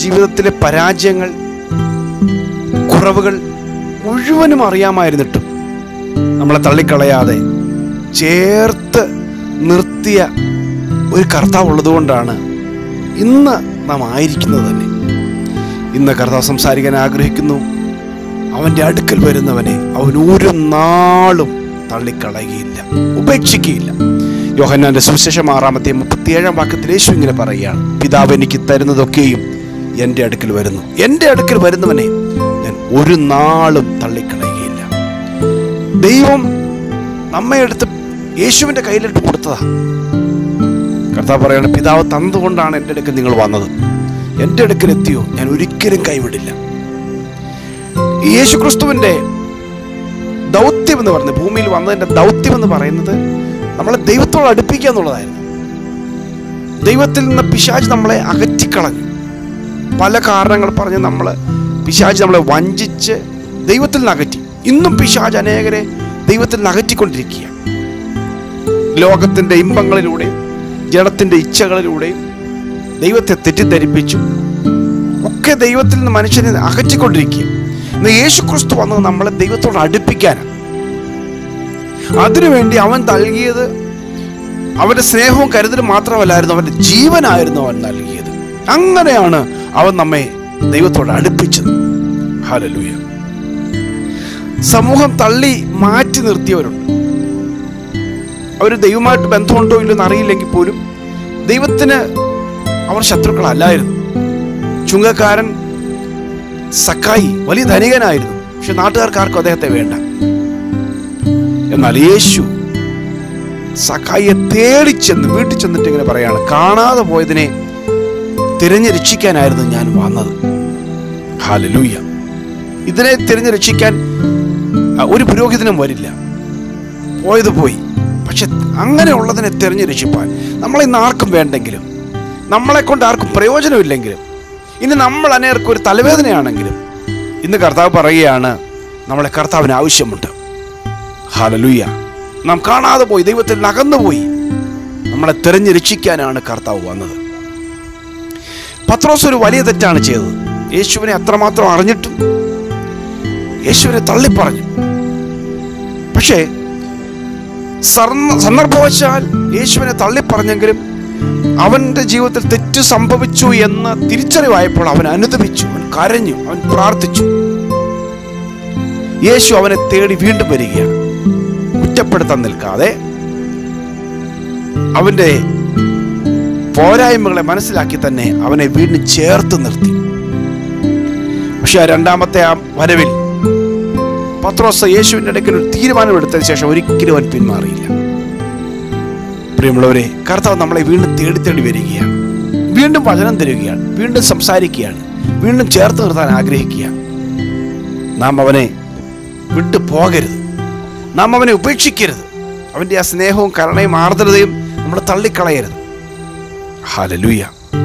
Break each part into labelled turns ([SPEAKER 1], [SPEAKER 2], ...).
[SPEAKER 1] ജീവിതത്തിലെ പരാജയങ്ങൾ കുറവുകൾ മുഴുവനും അറിയാമായിരുന്നിട്ടും നമ്മളെ തള്ളിക്കളയാതെ ചേർത്ത് നിർത്തിയ ഒരു കർത്താവ് ഉള്ളതുകൊണ്ടാണ് ഇന്ന് നാം ആയിരിക്കുന്നത് തന്നെ ഇന്ന് കർത്താവ് സംസാരിക്കാൻ ആഗ്രഹിക്കുന്നു അവൻ്റെ അടുക്കൽ വരുന്നവനെ അവൻ ഒരു നാളും തള്ളിക്കളയുകയില്ല ഉപേക്ഷിക്കുകയില്ല യോഹന്നാന്റെ സുവിശേഷം ആറാമത്തെ മുപ്പത്തിയേഴാം വാക്യത്തിൽ യേശു ഇങ്ങനെ പറയുകയാണ് പിതാവ് എനിക്ക് തരുന്നതൊക്കെയും എൻ്റെ അടുക്കൽ വരുന്നു എൻ്റെ അടുക്കൽ വരുന്നവനെ ഞാൻ ഒരു നാളും തള്ളിക്കളയുകയില്ല ദൈവം നമ്മെ എടുത്ത് യേശുവിൻ്റെ കയ്യിലിട്ട് കൊടുത്തതാ കർത്താവ് പറയാണ് പിതാവ് തന്നതുകൊണ്ടാണ് എൻ്റെ അടുക്കൽ നിങ്ങൾ വന്നത് എൻ്റെ അടുക്കൽ എത്തിയോ ഞാൻ ഒരിക്കലും കൈവിടില്ല ഈ യേശു ക്രിസ്തുവിൻ്റെ ദൗത്യം എന്ന് പറയുന്നത് ഭൂമിയിൽ വന്നതിൻ്റെ ദൗത്യം എന്ന് പറയുന്നത് നമ്മളെ ദൈവത്തോട് അടുപ്പിക്കുക എന്നുള്ളതായിരുന്നു ദൈവത്തിൽ നിന്ന് പിശാജ് നമ്മളെ അകറ്റിക്കളഞ്ഞു പല കാരണങ്ങൾ പറഞ്ഞ് നമ്മൾ പിശാജ് നമ്മളെ വഞ്ചിച്ച് ദൈവത്തിൽ നിന്ന് അകറ്റി ഇന്നും പിശാജ് അനേകരെ ദൈവത്തിൽ നിന്ന് അകറ്റിക്കൊണ്ടിരിക്കുക ലോകത്തിൻ്റെ ഇമ്പങ്ങളിലൂടെയും ജഡത്തിൻ്റെ ഇച്ഛകളിലൂടെയും ദൈവത്തെ തെറ്റിദ്ധരിപ്പിച്ചു ഒക്കെ ദൈവത്തിൽ നിന്ന് മനുഷ്യനെ അകറ്റിക്കൊണ്ടിരിക്കുക ഇന്ന് യേശു ക്രിസ്തു വന്നത് നമ്മളെ ദൈവത്തോട് അടുപ്പിക്കാനാണ് അതിനുവേണ്ടി അവൻ നൽകിയത് അവന്റെ സ്നേഹവും കരുതലും മാത്രമല്ലായിരുന്നു അവന്റെ ജീവനായിരുന്നു അവൻ നൽകിയത് അങ്ങനെയാണ് അവൻ നമ്മെ ദൈവത്തോട് അടുപ്പിച്ചത് ഹലലൂയ സമൂഹം തള്ളി മാറ്റി നിർത്തിയവരുണ്ട് അവർ ദൈവമായിട്ട് ബന്ധമുണ്ടോ ഇല്ലെന്ന് അറിയില്ലെങ്കിൽ പോലും ദൈവത്തിന് അവർ ശത്രുക്കളല്ലായിരുന്നു ചുങ്കക്കാരൻ സക്കായി വലിയ ധനികനായിരുന്നു പക്ഷെ നാട്ടുകാർക്ക് ആർക്കും അദ്ദേഹത്തെ വേണ്ട എന്നാൽ യേശു സക്കായിയെ തേടി ചെന്ന് വീട്ടിൽ ചെന്നിട്ട് ഇങ്ങനെ പറയാണ് കാണാതെ പോയതിനെ തിരഞ്ഞു രക്ഷിക്കാനായിരുന്നു ഞാൻ വന്നത് ഹാലലൂയ ഇതിനെ തിരഞ്ഞു രക്ഷിക്കാൻ ആ, ഒരു പുരോഹിതനും വരില്ല പോയത് പോയി പക്ഷെ അങ്ങനെയുള്ളതിനെ തിരഞ്ഞു രക്ഷിപ്പാൻ നമ്മളെ ഇന്ന് ആർക്കും വേണ്ടെങ്കിലും നമ്മളെ കൊണ്ട് ആർക്കും പ്രയോജനമില്ലെങ്കിലും ഇനി നമ്മൾ അനേർക്ക് ഒരു തലവേദനയാണെങ്കിലും ഇന്ന് കർത്താവ് പറയുകയാണ് നമ്മളെ കർത്താവിന് ആവശ്യമുണ്ട് ഹാലലൂയ നാം കാണാതെ പോയി ദൈവത്തിൽ നിന്ന് അകന്നുപോയി നമ്മളെ തിരഞ്ഞു രക്ഷിക്കാനാണ് കർത്താവ് വന്നത് പത്രോസ് ഒരു വലിയ തെറ്റാണ് ചെയ്തത് യേശുവിനെ അത്രമാത്രം അറിഞ്ഞിട്ടും യേശുവിനെ തള്ളിപ്പറഞ്ഞു പക്ഷേ സർന്ന- സന്ദർഭവശാൽ യേശുവിനെ തള്ളിപ്പറഞ്ഞെങ്കിലും അവന്റെ ജീവിതത്തിൽ തെറ്റ് സംഭവിച്ചു എന്ന് തിരിച്ചറിവായപ്പോൾ അവൻ അനുദപിച്ചു അവൻ കരഞ്ഞു അവൻ പ്രാർത്ഥിച്ചു യേശു അവനെ തേടി വീണ്ടും വരികയാണ് കുറ്റപ്പെടുത്താൻ നിൽക്കാതെ അവന്റെ പോരായ്മകളെ മനസ്സിലാക്കി തന്നെ അവനെ വീണ്ടും ചേർത്ത് നിർത്തി പക്ഷെ ആ രണ്ടാമത്തെ ആ വരവിൽ പത്രോസ് യേശുവിൻ്റെ ഇടയ്ക്ക് ഒരു തീരുമാനമെടുത്തതിന് ശേഷം ഒരിക്കലും അവൻ പിന്മാറിയില്ല പ്രിയമുള്ളവരെ കർത്താവ് നമ്മളെ വീണ്ടും തേടി തേടി വരികയാണ് വീണ്ടും വചനം തരികയാണ് വീണ്ടും സംസാരിക്കുകയാണ് വീണ്ടും ചേർത്ത് നിർത്താൻ ആഗ്രഹിക്കുക നാം അവനെ വിട്ടു പോകരുത് നാം അവനെ ഉപേക്ഷിക്കരുത് അവൻ്റെ ആ സ്നേഹവും കരുണയും ആർദ്രതയും നമ്മൾ തള്ളിക്കളയരുത് ഹാലലൂയ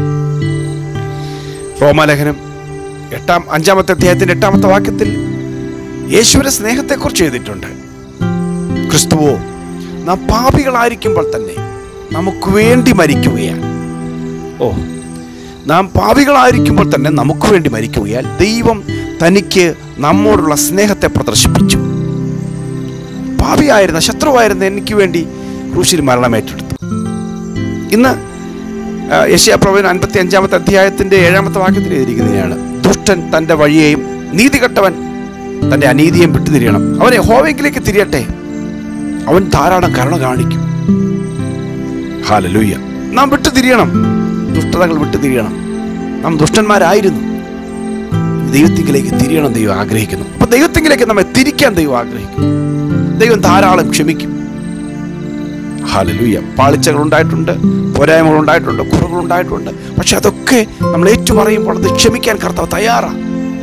[SPEAKER 1] റോമാലേഖനം എട്ടാം അഞ്ചാമത്തെ അധ്യായത്തിന്റെ എട്ടാമത്തെ വാക്യത്തിൽ യേശുവിന്റെ സ്നേഹത്തെക്കുറിച്ച് എഴുതിയിട്ടുണ്ട് ക്രിസ്തുവോ നാം പാപികളായിരിക്കുമ്പോൾ തന്നെ നമുക്ക് വേണ്ടി മരിക്കുകയാണ് ഓ നാം പാപികളായിരിക്കുമ്പോൾ തന്നെ നമുക്ക് വേണ്ടി മരിക്കുകയാൽ ദൈവം തനിക്ക് നമ്മോടുള്ള സ്നേഹത്തെ പ്രദർശിപ്പിച്ചു പാപിയായിരുന്ന ശത്രുവായിരുന്ന എനിക്ക് വേണ്ടി ക്രൂശിൽ മരണമേറ്റെടുത്തു ഇന്ന് യശയാപ്രവൻ അൻപത്തി അഞ്ചാമത്തെ അധ്യായത്തിന്റെ ഏഴാമത്തെ വാക്യത്തിൽ എഴുതിയിരിക്കുന്നതാണ് ദുഷ്ടൻ തന്റെ വഴിയെയും നീതികെട്ടവൻ തന്റെ അനീതിയും വിട്ടുതിരിയണം അവനെ ഹോവെങ്കിലേക്ക് തിരിയട്ടെ അവൻ ധാരാളം കരുണ കാണിക്കും ഹാലലൂയ നാം വിട്ടുതിരിയണം ദുഷ്ടതകൾ വിട്ടുതിരിയണം നാം ദുഷ്ടന്മാരായിരുന്നു ദൈവത്തിങ്കിലേക്ക് തിരിയണം ദൈവം ആഗ്രഹിക്കുന്നു അപ്പൊ ദൈവത്തിങ്കിലേക്ക് നമ്മെ തിരിക്കാൻ ദൈവം ആഗ്രഹിക്കുന്നു ദൈവം ധാരാളം ക്ഷമിക്കും ഹാലലൂയ പാളിച്ചകൾ ഉണ്ടായിട്ടുണ്ട് പോരായ്മകൾ ഉണ്ടായിട്ടുണ്ട് കുറവുകൾ ഉണ്ടായിട്ടുണ്ട് പക്ഷെ അതൊക്കെ നമ്മൾ ഏറ്റുപറയുമ്പോൾ അത് ക്ഷമിക്കാൻ കർത്താവ് തയ്യാറാണ്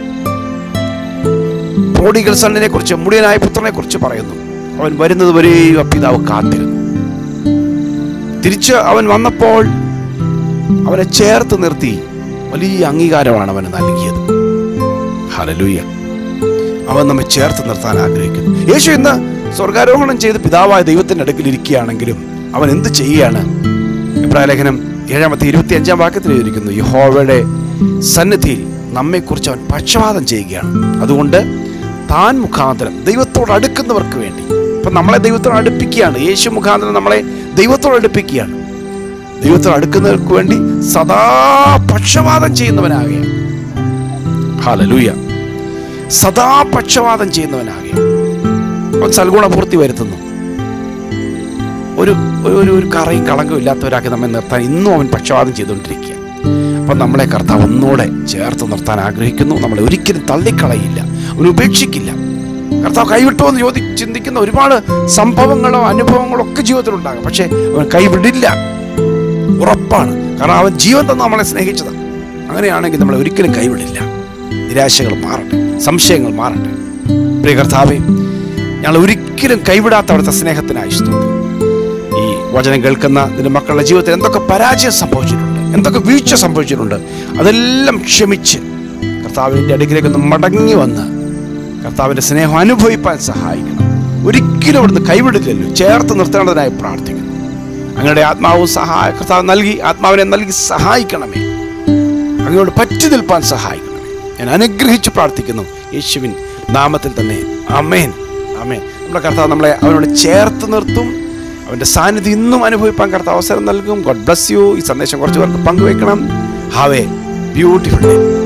[SPEAKER 1] പ്രോഡിഗൽ സണ്ണിനെ കുറിച്ച് മുടിയനായ പുത്രനെ കുറിച്ച് പറയുന്നു അവൻ വരുന്നത് വരെയും ആ പിതാവ് കാത്തിരുന്നു തിരിച്ച് അവൻ വന്നപ്പോൾ അവനെ ചേർത്ത് നിർത്തി വലിയ അംഗീകാരമാണ് അവന് നൽകിയത് ഹലലൂയ അവൻ നമ്മെ ചേർത്ത് നിർത്താൻ ആഗ്രഹിക്കുന്നു യേശു ഇന്ന് സ്വർഗാരോഹണം ചെയ്ത് പിതാവായ ദൈവത്തിന്റെ അടുക്കൽ ഇരിക്കുകയാണെങ്കിലും അവൻ എന്ത് ചെയ്യുകയാണ് ഇബ്രാഹിം ലേഖനം ഏഴാമത്തെ ഇരുപത്തി അഞ്ചാം വാക്യത്തിൽ എഴുതിയിരിക്കുന്നു യഹോവയുടെ സന്നിധിയിൽ നമ്മെക്കുറിച്ച് അവൻ പക്ഷപാതം ചെയ്യുകയാണ് അതുകൊണ്ട് താൻ മുഖാന്തരം ദൈവത്തോട് അടുക്കുന്നവർക്ക് വേണ്ടി ഇപ്പം നമ്മളെ ദൈവത്തോട് അടുപ്പിക്കുകയാണ് യേശു മുഖാന്തരം നമ്മളെ ദൈവത്തോട് അടുപ്പിക്കുകയാണ് ദൈവത്തോട് അടുക്കുന്നവർക്ക് വേണ്ടി സദാ പക്ഷപാതം ചെയ്യുന്നവനാകുകയാണ് ഹാലലൂയ സദാ പക്ഷപാതം ചെയ്യുന്നവനാകുകയാണ് അവൻ സൽഗുണപൂർത്തി വരുത്തുന്നു ഒരു ഒരു ഒരു ഒരു കറയും കളങ്കവും ഇല്ലാത്തവരാക്കി നമ്മെ നിർത്താൻ ഇന്നും അവൻ പക്ഷപാതം ചെയ്തുകൊണ്ടിരിക്കുക അപ്പം നമ്മളെ കർത്താവ് ഒന്നുകൂടെ ചേർത്ത് നിർത്താൻ ആഗ്രഹിക്കുന്നു നമ്മളെ ഒരിക്കലും തള്ളിക്കളയില്ല അവൻ ഉപേക്ഷിക്കില്ല കർത്താവ് കൈവിട്ടോ എന്ന് ചോദി ചിന്തിക്കുന്ന ഒരുപാട് സംഭവങ്ങളോ അനുഭവങ്ങളോ ഒക്കെ ജീവിതത്തിലുണ്ടാകും പക്ഷേ അവൻ കൈവിടില്ല ഉറപ്പാണ് കാരണം അവൻ ജീവൻ തന്ന് നമ്മളെ സ്നേഹിച്ചതാണ് അങ്ങനെയാണെങ്കിൽ നമ്മളെ ഒരിക്കലും കൈവിടില്ല നിരാശകൾ മാറട്ടെ സംശയങ്ങൾ മാറട്ടെ പ്രിയ കർത്താവെ ഞങ്ങൾ ഒരിക്കലും കൈവിടാത്ത അവിടുത്തെ സ്നേഹത്തിനായി സ്തോത്രം ഈ വചനം കേൾക്കുന്ന നിന്റെ മക്കളുടെ ജീവിതത്തിൽ എന്തൊക്കെ പരാജയം സംഭവിച്ചിട്ടുണ്ട് എന്തൊക്കെ വീഴ്ച സംഭവിച്ചിട്ടുണ്ട് അതെല്ലാം ക്ഷമിച്ച് കർത്താവിൻ്റെ അടുക്കിലേക്ക് ഒന്ന് മടങ്ങി വന്ന് കർത്താവിൻ്റെ സ്നേഹം അനുഭവിപ്പാൻ സഹായിക്കണം ഒരിക്കലും അവിടുന്ന് കൈവിടില്ലല്ലോ ചേർത്ത് നിർത്തേണ്ടതിനായി പ്രാർത്ഥിക്കുന്നു അങ്ങയുടെ ആത്മാവും സഹായ കർത്താവ് നൽകി ആത്മാവിനെ നൽകി സഹായിക്കണമേ അങ്ങയോട് പറ്റി നിൽപ്പാൻ സഹായിക്കണമേ ഞാൻ അനുഗ്രഹിച്ച് പ്രാർത്ഥിക്കുന്നു യേശുവിൻ നാമത്തിൽ തന്നെ അമേൻ അമേൻ നമ്മുടെ കർത്താവ് നമ്മളെ അവനോട് ചേർത്ത് നിർത്തും അവൻ്റെ സാന്നിധ്യം ഇന്നും അനുഭവിപ്പാൻ കർത്താവ് അവസരം നൽകും ഗോഡ് ബ്ലസ് യു ഈ സന്ദേശം കുറച്ച് പേർക്ക് പങ്കുവെക്കണം ഹാവ് എ ബ്യൂട്ടിഫുൾ ഡേ